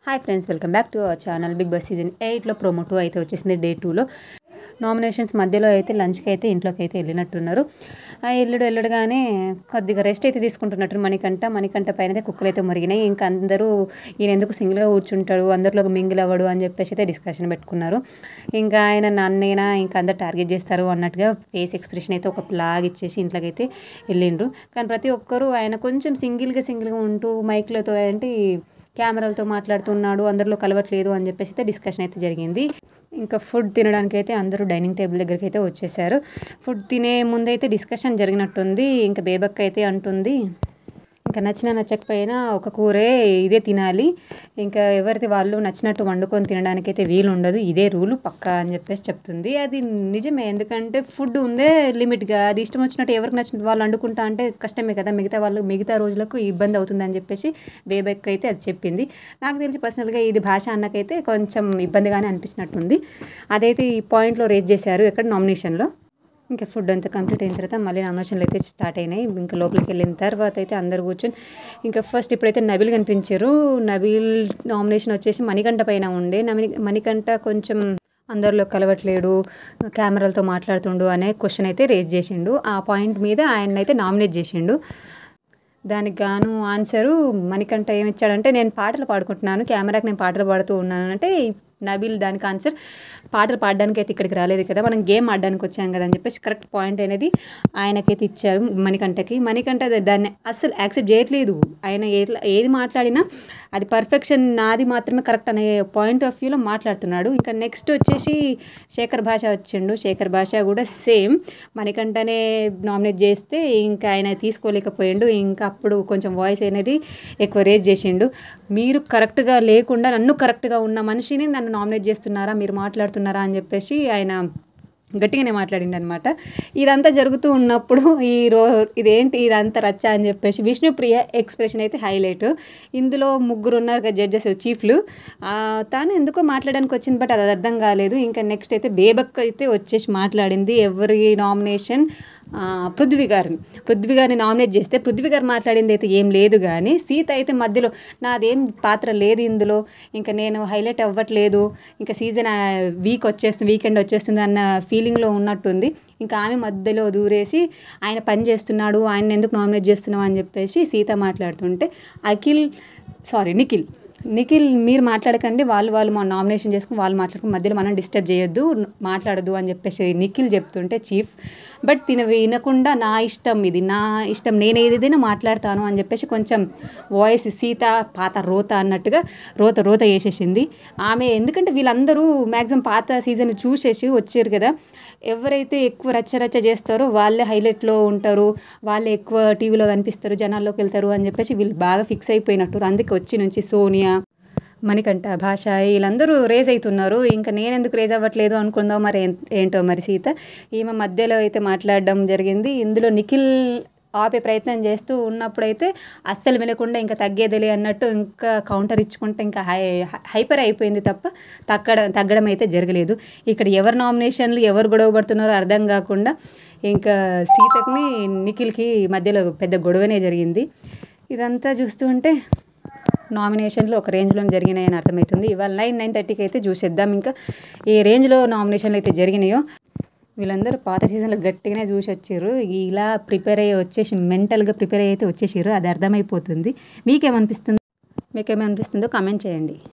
hi friends welcome back to our channel Bigg Boss season ఎయిట్లో promo two అయితే వచ్చేసింది day టూలో nominations మధ్యలో అయితే లంచ్కి అయితే ఇంట్లోకి అయితే వెళ్ళినట్టున్నారు ఆ ఎల్లుడు ఎల్లుడుగానే కొద్దిగా రెస్ట్ అయితే తీసుకుంటున్నట్టు మణికంట మణికంట పైన అయితే కుక్కలు అయితే మురిగినాయి ఇంకా అందరూ ఈయన ఎందుకు సింగిల్గా కూర్చుంటాడు అందరిలో మింగిల్ అవ్వడు అని చెప్పేసి అయితే డిస్కషన్ పెట్టుకున్నారు ఇంకా ఆయన నన్నేనా ఇంకా అందరు టార్గెట్ చేస్తారు అన్నట్టుగా ఫేస్ ఎక్స్ప్రెషన్ అయితే ఒక ప్లాగ్ ఇచ్చేసి ఇంట్లోకి అయితే వెళ్ళిండ్రు కానీ ప్రతి ఒక్కరూ ఆయన కొంచెం సింగిల్గా సింగిల్గా ఉంటూ మైక్లతో ఏంటి కెమెరాలతో మాట్లాడుతున్నాడు అందరిలో కలవట్లేదు అని చెప్పేసి అయితే డిస్కషన్ అయితే జరిగింది ఇంకా ఫుడ్ తినడానికి అయితే అందరూ డైనింగ్ టేబుల్ దగ్గరికి అయితే వచ్చేసారు ఫుడ్ తినే ముందైతే డిస్కషన్ జరిగినట్టుంది ఇంకా బేబక్క అయితే అంటుంది ఇంకా నచ్చిన నచ్చకపోయినా ఒక కూరే ఇదే తినాలి ఇంకా ఎవరిది వాళ్ళు నచ్చినట్టు వండుకొని తినడానికైతే వీలు ఉండదు ఇదే రూలు పక్కా అని చెప్పేసి చెప్తుంది అది నిజమే ఎందుకంటే ఫుడ్ ఉందే లిమిట్గా అది ఇష్టం వచ్చినట్టు ఎవరికి నచ్చినట్టు వాళ్ళు వండుకుంటా అంటే కష్టమే కదా మిగతా వాళ్ళు మిగతా రోజులకు ఇబ్బంది అవుతుంది అని చెప్పేసి బేబెక్ అయితే అది చెప్పింది నాకు తెలిసి పర్సనల్గా ఇది భాష అన్నకైతే కొంచెం ఇబ్బందిగానే అనిపించినట్టుంది అదైతే ఈ పాయింట్లో రేజ్ చేశారు ఎక్కడ నామినేషన్లో ఇంకా ఫుడ్ అంతా కంప్లీట్ అయిన తర్వాత మళ్ళీ నామినేషన్లు అయితే స్టార్ట్ అయినాయి ఇంకా లోపలికి వెళ్ళిన తర్వాత అయితే అందరు కూర్చొని ఇంకా ఫస్ట్ ఇప్పుడైతే నబిల్ కనిపించారు నబిల్ నామినేషన్ వచ్చేసి మణికంఠ పైన ఉండే నమి మణికంఠ కొంచెం అందరిలో కలవట్లేడు కెమెరాలతో మాట్లాడుతుండు అనే క్వశ్చన్ అయితే రేజ్ చేసిండు ఆ పాయింట్ మీద ఆయన అయితే నామినేట్ చేసిండు దానికి గాను ఆన్సరు మణికంఠ ఏమిచ్చాడంటే నేను పాటలు పాడుకుంటున్నాను కెమెరాకి నేను పాటలు పాడుతూ ఉన్నాను అంటే నబీల్ దానికి ఆన్సర్ పాటలు పాడడానికి అయితే ఇక్కడికి రాలేదు కదా మనం గేమ్ ఆడడానికి వచ్చాం కదా అని చెప్పేసి కరెక్ట్ పాయింట్ అనేది ఆయనకైతే ఇచ్చారు మణికంఠకి మణికంఠ దాన్ని అస్సలు యాక్సెప్ట్ చేయట్లేదు ఆయన ఎట్లా ఏది మాట్లాడినా అది పర్ఫెక్షన్ నాది మాత్రమే కరెక్ట్ అనే పాయింట్ ఆఫ్ వ్యూలో మాట్లాడుతున్నాడు ఇంకా నెక్స్ట్ వచ్చేసి శేఖర్ భాష వచ్చిండు శేఖర్ భాష కూడా సేమ్ మణికంఠనే నామినేట్ చేస్తే ఇంకా ఆయన తీసుకోలేకపోయిండు ఇంకా అప్పుడు కొంచెం వాయిస్ అనేది ఎక్కువ రేజ్ చేసిండు మీరు కరెక్ట్గా లేకుండా నన్ను కరెక్ట్గా ఉన్న మనిషిని నన్ను నామినేట్ చేస్తున్నారా మీరు మాట్లాడుతున్నారా అని చెప్పేసి ఆయన గట్టిగానే మాట్లాడిండు అనమాట ఇదంతా జరుగుతూ ఉన్నప్పుడు ఈ రో ఇదేంటి ఇదంతా రచ్చ అని చెప్పేసి విష్ణుప్రియ ఎక్స్ప్రెషన్ అయితే హైలైట్ ఇందులో ముగ్గురు ఉన్నారు కదా జడ్జెస్ చీఫ్లు తాను ఎందుకో మాట్లాడడానికి వచ్చింది బట్ అది అర్థం కాలేదు ఇంకా నెక్స్ట్ అయితే బేబక్ అయితే వచ్చేసి మాట్లాడింది ఎవరి నామినేషన్ పృథ్వీ గారిని పృథ్వీ గారిని నామినేట్ చేస్తే పృథ్వీ గారు మాట్లాడింది అయితే ఏం లేదు కానీ సీత అయితే మధ్యలో నాదేం పాత్ర లేదు ఇందులో ఇంకా నేను హైలైట్ అవ్వట్లేదు ఇంకా సీజన్ వీక్ వచ్చేస్తుంది వీకెండ్ వచ్చేస్తుంది అన్న ఫీలింగ్లో ఉన్నట్టుంది ఇంకా ఆమె మధ్యలో దూరేసి ఆయన పని చేస్తున్నాడు ఆయన ఎందుకు నామినేట్ చేస్తున్నావు అని చెప్పేసి సీత మాట్లాడుతుంటే అఖిల్ సారీ నిఖిల్ నిఖిల్ మీరు మాట్లాడకండి వాళ్ళు వాళ్ళు మా నామినేషన్ చేసుకుని వాళ్ళు మాట్లాడుకుని మధ్యలో మనం డిస్టర్బ్ చేయొద్దు మాట్లాడదు అని చెప్పేసి నిఖిల్ చెప్తుంటే చీఫ్ బట్ తిన వినకుండా నా ఇష్టం ఇది నా ఇష్టం నేను ఏదైనా మాట్లాడతాను అని చెప్పేసి కొంచెం వాయిస్ సీత పాత రోత అన్నట్టుగా రోత రోత వేసేసింది ఆమె ఎందుకంటే వీళ్ళందరూ మ్యాక్సిమం పాత సీజన్ చూసేసి వచ్చారు కదా ఎవరైతే ఎక్కువ రచ్చ రచ్చ చేస్తారో వాళ్ళే హైలైట్లో ఉంటారు వాళ్ళే ఎక్కువ టీవీలో కనిపిస్తారు జనాల్లోకి వెళ్తారు అని చెప్పేసి వీళ్ళు బాగా ఫిక్స్ అయిపోయినట్టు అందుకే వచ్చి నుంచి సోనియా మణికంఠ భాష వీళ్ళందరూ రేజ్ అవుతున్నారు ఇంకా నేను ఎందుకు రేజ్ అవ్వట్లేదు అనుకుందాం మరి ఏంటో మరి సీత ఈమె మధ్యలో అయితే మాట్లాడడం జరిగింది ఇందులో నిఖిల్ ఆపే ప్రయత్నం చేస్తూ ఉన్నప్పుడైతే అస్సలు వినకుండా ఇంకా తగ్గేదిలే అన్నట్టు ఇంకా కౌంటర్ ఇచ్చుకుంటే ఇంకా హై హైపర్ అయిపోయింది తప్ప తగ్గడం తగ్గడం అయితే జరగలేదు ఇక్కడ ఎవరు నామినేషన్లు ఎవరు గొడవ పడుతున్నారో అర్థం కాకుండా ఇంకా సీతకి నిఖిల్కి మధ్యలో పెద్ద గొడవనే జరిగింది ఇదంతా చూస్తూ ఉంటే నామినేషన్లు ఒక రేంజ్లో జరిగినాయని అర్థమవుతుంది ఇవాళ నైన్ నైన్ థర్టీకి అయితే చూసేద్దాం ఇంకా ఏ రేంజ్లో నామినేషన్లు అయితే జరిగినాయో వీళ్ళందరూ పాత సీజన్లో గట్టిగానే చూసి వచ్చారు ఇలా ప్రిపేర్ అయ్యి వచ్చేసి మెంటల్గా ప్రిపేర్ అయ్యి అయితే వచ్చేసారు అది అర్థమైపోతుంది మీకేమనిపిస్తుంది మీకేమనిపిస్తుందో కామెంట్ చేయండి